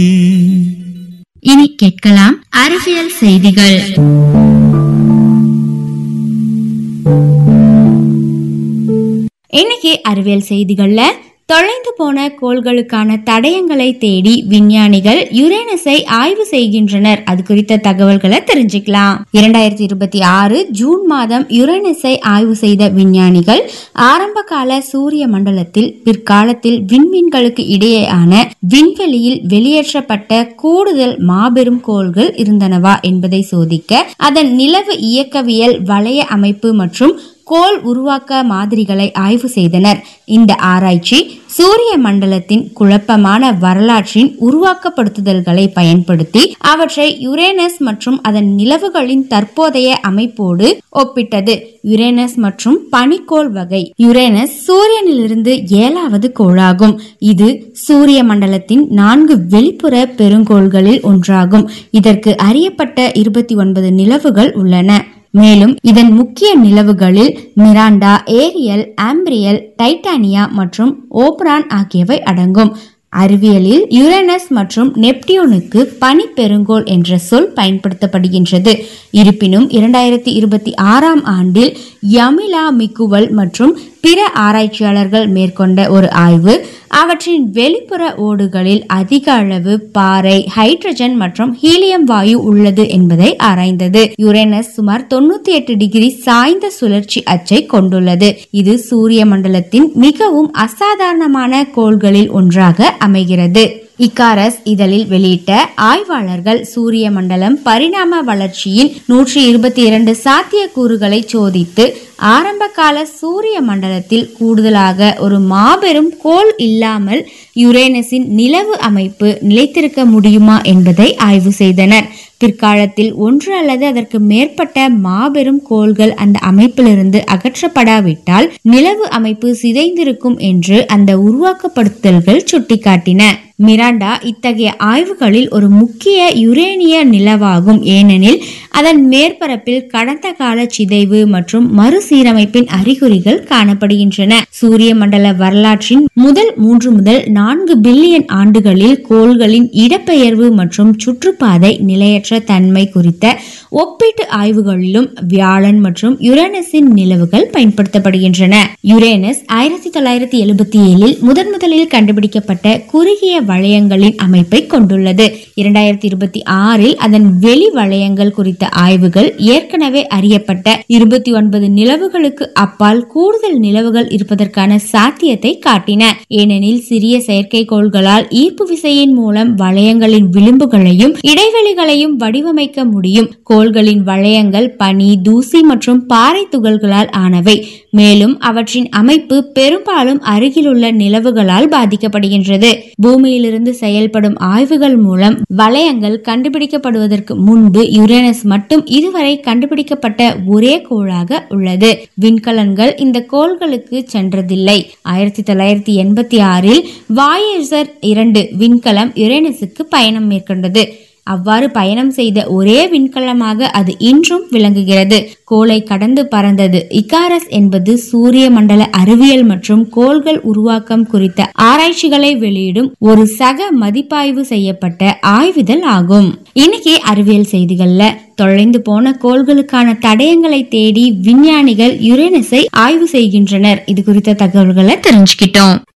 இனி கேட்கலாம் அறிவியல் செய்திகள் இன்னைக்கு அறிவியல் செய்திகள்ல தொலைந்து போன கோள்களுக்கான தடயங்களை தேடி விஞ்ஞானிகள் யுரேனஸை ஆய்வு செய்கின்றனர் அது குறித்த தகவல்களை தெரிஞ்சுக்கலாம் இரண்டாயிரத்தி இருபத்தி ஆறு ஜூன் மாதம் யுரேனஸை ஆய்வு செய்த விஞ்ஞானிகள் ஆரம்ப கால சூரிய மண்டலத்தில் பிற்காலத்தில் விண்மீன்களுக்கு இடையேயான விண்வெளியில் வெளியேற்றப்பட்ட கூடுதல் மாபெரும் கோள்கள் இருந்தனவா என்பதை சோதிக்க அதன் நிலவு இயக்கவியல் வளைய அமைப்பு மற்றும் கோள் உருவாக்க மாதிரிகளை ஆய்வு செய்தனர் இந்த ஆராய்ச்சி சூரிய மண்டலத்தின் குழப்பமான வரலாற்றின் உருவாக்கப்படுத்துதல்களை பயன்படுத்தி அவற்றை யுரேனஸ் மற்றும் அதன் நிலவுகளின் தற்போதைய அமைப்போடு ஒப்பிட்டது யுரேனஸ் மற்றும் பனிக்கோள் வகை யுரேனஸ் சூரியனிலிருந்து ஏழாவது கோளாகும் இது சூரிய மண்டலத்தின் நான்கு வெளிப்புற பெருங்கோள்களில் ஒன்றாகும் இதற்கு அறியப்பட்ட இருபத்தி ஒன்பது நிலவுகள் உள்ளன மேலும் இதன் முக்கிய நிலவுகளில் மிராண்டா ஏரியல் ஆம்பிரியல் டைட்டானியா மற்றும் ஓப்ரான் ஆகியவை அடங்கும் அறிவியலில் யுரேனஸ் மற்றும் நெப்டியூனுக்கு பனி பெருங்கோள் என்ற சொல் பயன்படுத்தப்படுகின்றது இருப்பினும் இரண்டாயிரத்தி இருபத்தி ஆறாம் ஆண்டில் யமிலா மிக்குவல் மற்றும் பிற ஆராய்ச்சியாளர்கள் மேற்கொண்ட ஒரு ஆய்வு அவற்றின் வெளிப்புற ஓடுகளில் அதிக அளவு பாறை ஹைட்ரஜன் மற்றும் ஹீலியம் வாயு உள்ளது என்பதை ஆராய்ந்தது யுரேனஸ் சுமார் தொண்ணூத்தி எட்டு டிகிரி சாய்ந்த சுழற்சி அச்சை கொண்டுள்ளது இது சூரிய மண்டலத்தின் மிகவும் அசாதாரணமான கோள்களில் ஒன்றாக அமைகிறது இக்காரஸ் இதழில் வெளியிட்ட ஆய்வாளர்கள் சூரிய மண்டலம் பரிணாம வளர்ச்சியின் நூற்றி இருபத்தி இரண்டு சாத்தியக்கூறுகளை சோதித்து ஆரம்ப கால சூரிய மண்டலத்தில் கூடுதலாக ஒரு மாபெரும் கோள் இல்லாமல் யுரேனஸின் நிலவு அமைப்பு நிலைத்திருக்க முடியுமா என்பதை ஆய்வு செய்தனர் பிற்காலத்தில் ஒன்று அல்லது அதற்கு மேற்பட்ட மாபெரும் கோள்கள் அந்த அமைப்பிலிருந்து அகற்றப்படாவிட்டால் நிலவு அமைப்பு சிதைந்திருக்கும் என்று அந்த உருவாக்கப்படுத்தல்கள் சுட்டிக்காட்டின மிராண்டா இத்தகைய ஆய்வுகளில் ஒரு முக்கிய யுரேனிய நிலவாகும் ஏனெனில் அதன் மேற்பரப்பில் கடந்த கால சிதைவு மற்றும் மறுசீரமைப்பின் அறிகுறிகள் காணப்படுகின்றன சூரிய மண்டல வரலாற்றின் முதல் மூன்று முதல் நான்கு பில்லியன் ஆண்டுகளில் கோள்களின் இடப்பெயர்வு மற்றும் சுற்றுப்பாதை நிலையற்ற தன்மை குறித்த ஒப்பீட்டு ஆய்வுகளிலும் வியாழன் மற்றும் யுரேனஸின் நிலவுகள் பயன்படுத்தப்படுகின்றன யுரேனஸ் ஆயிரத்தி தொள்ளாயிரத்தி எழுபத்தி ஏழில் முதன் முதலில் கண்டுபிடிக்கப்பட்ட குறுகிய வளையங்களின் அமைப்பை கொண்டுள்ளது இரண்டாயிரத்தி இருபத்தி ஆறில் அதன் வெளி வளையங்கள் குறித்த ஆய்வுகள் ஏற்கனவே அறியப்பட்ட இருபத்தி ஒன்பது நிலவுகளுக்கு அப்பால் கூடுதல் நிலவுகள் இருப்பதற்கான சாத்தியத்தை காட்டின ஏனெனில் சிறிய செயற்கைக்கோள்களால் ஈர்ப்பு விசையின் மூலம் வளையங்களின் விளிம்புகளையும் இடைவெளிகளையும் வடிவமைக்க முடியும் கோள்களின் வளையங்கள் பனி தூசி மற்றும் பாறை துகள்களால் ஆனவை மேலும் அவற்றின் அமைப்பு பெரும்பாலும் அருகிலுள்ள நிலவுகளால் பாதிக்கப்படுகின்றது பூமியிலிருந்து செயல்படும் ஆய்வுகள் மூலம் வளையங்கள் கண்டுபிடிக்கப்படுவதற்கு முன்பு யுரேனஸ் மட்டும் இதுவரை கண்டுபிடிக்கப்பட்ட ஒரே கோளாக உள்ளது விண்கலன்கள் இந்த கோள்களுக்கு சென்றதில்லை ஆயிரத்தி தொள்ளாயிரத்தி எண்பத்தி ஆறில் வாயேசர் இரண்டு விண்கலம் யுரேனஸுக்கு பயணம் மேற்கொண்டது அவ்வாறு பயணம் செய்த ஒரே விண்கலமாக அது இன்றும் விளங்குகிறது கோளை கடந்து பறந்தது இகாரஸ் என்பது சூரிய மண்டல அறிவியல் மற்றும் கோள்கள் உருவாக்கம் குறித்த ஆராய்ச்சிகளை வெளியிடும் ஒரு சக மதிப்பாய்வு செய்யப்பட்ட ஆய்விதழ் ஆகும் இன்னைக்கு அறிவியல் செய்திகள்ல தொலைந்து போன கோள்களுக்கான தடயங்களை தேடி விஞ்ஞானிகள் யுரேனஸை ஆய்வு செய்கின்றனர் இது குறித்த தகவல்களை தெரிஞ்சுக்கிட்டோம்